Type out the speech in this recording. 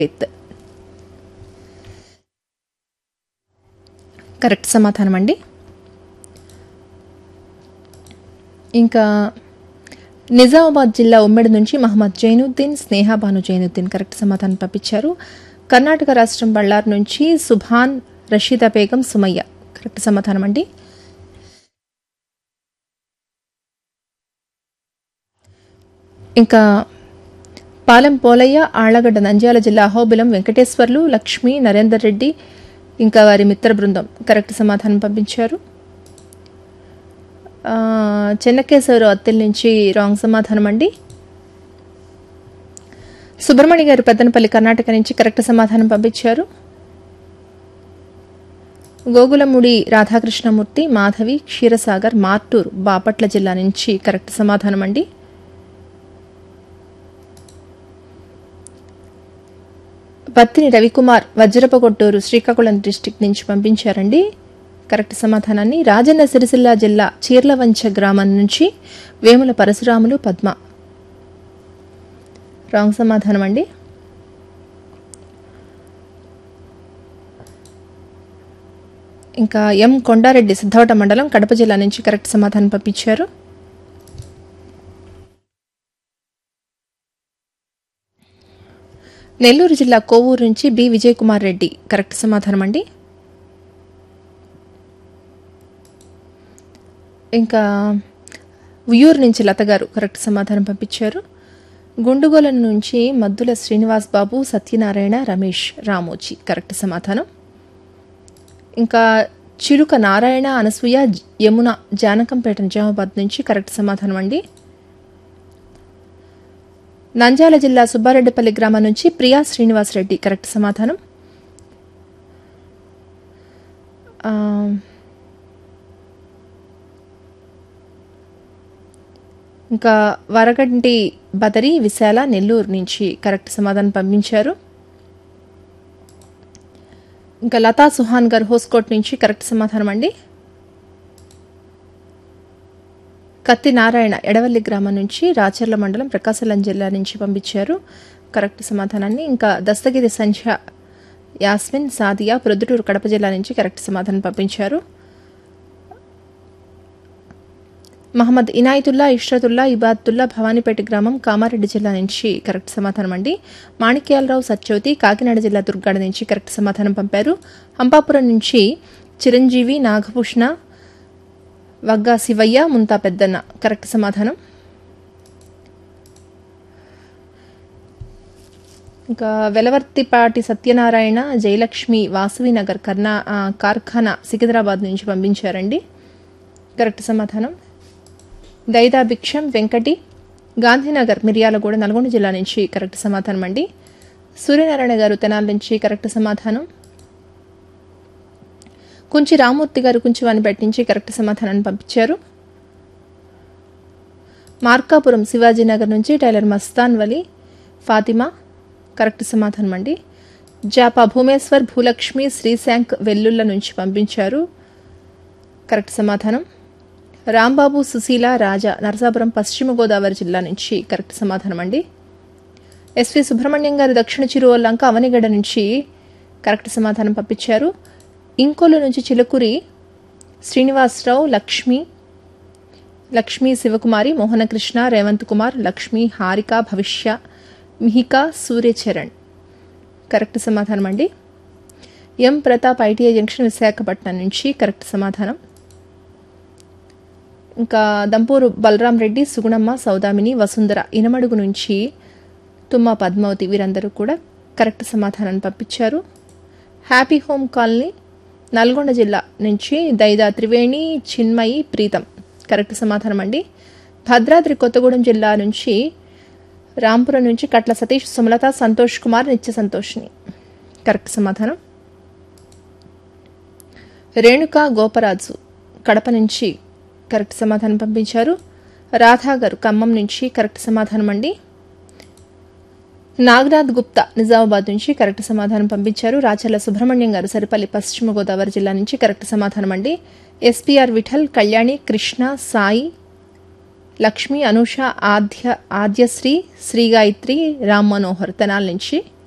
with correct సమాధానం అండి ఇంకా నిజామాబాద్ జిల్లా ఉమ్మడి నుంచి మహమ్మద్ జైనుద్దీన్ స్నేహాబాను జైనుద్దీన్ కరెక్ట్ సమాధానం పంపించారు కర్ణాటక రాష్ట్రం బళ్ళార్ నుంచి సుభాన్ రషీదా బేగం సుమయ్య కరెక్ట్ సమాధానం అండి ఇంకా పాలెం పోలయ్య ఆళ్లగడ్డ నంద్యాల జిల్లా అహోబిలం వెంకటేశ్వర్లు లక్ష్మి నరేందర్ రెడ్డి ఇంకా వారి మిత్ర బృందం కరెక్ట్ సమాధానం పంపించారు ఆ, చెన్నకేశ్వరరావు అత్తెల నుంచి రాంగ్ సమాధానం అండి సుబ్రహ్మణ్య గారు పెద్దనపల్లి కర్ణాటక నుంచి కరెక్ట్ సమాధానం పంపించారు గోగులముడి రాధాకృష్ణమూర్తి మాధవి క్షీరసాగర్ మార్టూర్ బాపట్ల జిల్లా నుంచి కరెక్ట్ సమాధానం అండి పత్తిని రవికుమార్ వజ్రపగొట్టూరు శ్రీకాకుళం డిస్టిక్ నుంచి పంపించారండి కరెక్ట్ సమాధానాన్ని రాజన్న సిరిసిల్ల జిల్లా చీర్లవంచ గ్రామం నుంచి వేముల పరశురాములు పద్మ రాంగ్ సమాధానం అండి ఇంకా ఎం కొండారెడ్డి సిద్ధవట మండలం కడప జిల్లా నుంచి కరెక్ట్ సమాధానం పంపించారు నెల్లూరు జిల్లా కోవూరు నుంచి బి విజయ్ కుమార్ రెడ్డి కరెక్ట్ సమాధానం అండి ఇంకా ఉయ్యూరు నుంచి లత గారు కరెక్ట్ సమాధానం పంపించారు గుండుగోల నుంచి మద్దుల శ్రీనివాస్ బాబు సత్యనారాయణ రమేష్ రామోజీ కరెక్ట్ సమాధానం ఇంకా చిలుక నారాయణ అనసూయ జ- యమున జానకంపేట నిజామాబాద్ నుంచి కరెక్ట్ సమాధానం అండి నంద్యాల జిల్లా సుబ్బారెడ్డిపల్లి గ్రామం నుంచి ప్రియా శ్రీనివాస్ రెడ్డి కరెక్ట్ సమాధానం ఆ, ఇంకా వరగంటి బదరి విశాల నెల్లూరు నుంచి కరెక్ట్ సమాధానం పంపించారు ఇంకా లతా సుహాన్ గారు హోస్కోట్ నుంచి కరెక్ట్ సమాధానం అండి కత్తి నారాయణ ఎడవల్లి గ్రామం నుంచి రాచర్ల మండలం ప్రకాశలం జిల్లా నుంచి పంపించారు కరెక్ట్ సమాధానాన్ని ఇంకా దస్తగిరి సంధ్య యాస్మిన్ సాదియా ప్రొద్దుటూరు కడప జిల్లా నుంచి కరెక్ట్ సమాధానం పంపించారు మహమ్మద్ ఇనాయతుల్లా ఇష్రతుల్లా ఇబాద్తుల్లా భవానీపేట గ్రామం కామారెడ్డి జిల్లా నుంచి కరెక్ట్ సమాధానం అండి మాణిక్యాలరావు సత్యవతి కాకినాడ జిల్లా దుర్గాడ నుంచి కరెక్ట్ సమాధానం పంపారు హంపాపురం నుంచి చిరంజీవి నాగభూషణ వగ్గా శివయ్య ముంతా పెద్దన్న కరెక్ట్ సమాధానం ఇంకా వెలవర్తిపాటి సత్యనారాయణ జయలక్ష్మి వాసవినగర్ కర్ణా ఆ, కార్ఖానా సికింద్రాబాద్ నుంచి పంపించారండి కరెక్ట్ సమాధానం దైదా భిక్షం వెంకటి గాంధీనగర్ మిర్యాలగూడ నల్గొండ జిల్లా నుంచి కరెక్ట్ సమాధానం అండి సూర్యనారాయణ గారు తెనాల నుంచి కరెక్ట్ సమాధానం కుంచి రామూర్తి గారు కుంచివానిపేట నుంచి కరెక్ట్ సమాధానాన్ని పంపించారు మార్కాపురం శివాజీనగర్ నుంచి టైలర్ మస్తాన్ వలి ఫాతిమా కరెక్ట్ సమాధానం అండి జాపా భూమేశ్వర్ భూలక్ష్మి శ్రీశాంక్ వెల్లుల్ల నుంచి పంపించారు కరెక్ట్ సమాధానం రాంబాబు సుశీల రాజా నరసాపురం పశ్చిమ గోదావరి జిల్లా నుంచి కరెక్ట్ సమాధానం అండి ఎస్వి సుబ్రహ్మణ్యం గారు దక్షిణ చిరువల్లంక అవనిగడ్డ నుంచి కరెక్ట్ సమాధానం పంపించారు ఇంకోలు నుంచి చిలుకురి శ్రీనివాసరావు లక్ష్మి లక్ష్మీ శివకుమారి మోహనకృష్ణ రేవంత్ కుమార్ లక్ష్మి హారిక భవిష్య మిహిక సూర్యచరణ్ కరెక్ట్ సమాధానం అండి M Pratap ITI junction Visakhapatnam నుంచి కరెక్ట్ సమాధానం ఇంకా దంపూరు బలరాం రెడ్డి సుగుణమ్మ సౌదామిని వసుంధర ఇనమడుగు నుంచి తుమ్మ పద్మావతి వీరందరూ కూడా కరెక్ట్ సమాధానాన్ని పంపించారు హ్యాపీ హోమ్ కాలనీ నల్గొండ జిల్లా నుంచి దైదా త్రివేణి చిన్మయి ప్రీతం కరెక్ట్ సమాధానం అండి భద్రాద్రి కొత్తగూడెం జిల్లా నుంచి రాంపురం నుంచి కట్ల సతీష్ సుమలత సంతోష్ కుమార్ నిత్య సంతోష్ని కరెక్ట్ సమాధానం రేణుక గోపరాజు కడప నుంచి కరెక్ట్ సమాధానం పంపించారు రాధా గారు ఖమ్మం నుంచి కరెక్ట్ సమాధానం అండి నాగనాథ్ గుప్తా నిజామాబాద్ నుంచి కరెక్ట్ సమాధానం పంపించారు రాచర్ల సుబ్రహ్మణ్యం గారు సరిపల్లి పశ్చిమ గోదావరి జిల్లా నుంచి కరెక్ట్ సమాధానం అండి ఎస్పీఆర్ విఠల్ కళ్యాణి కృష్ణ సాయి లక్ష్మి అనూష ఆద్య ఆద్యశ్రీ శ్రీ గాయత్రి రామ్ మనోహర్ తెనాల నుంచి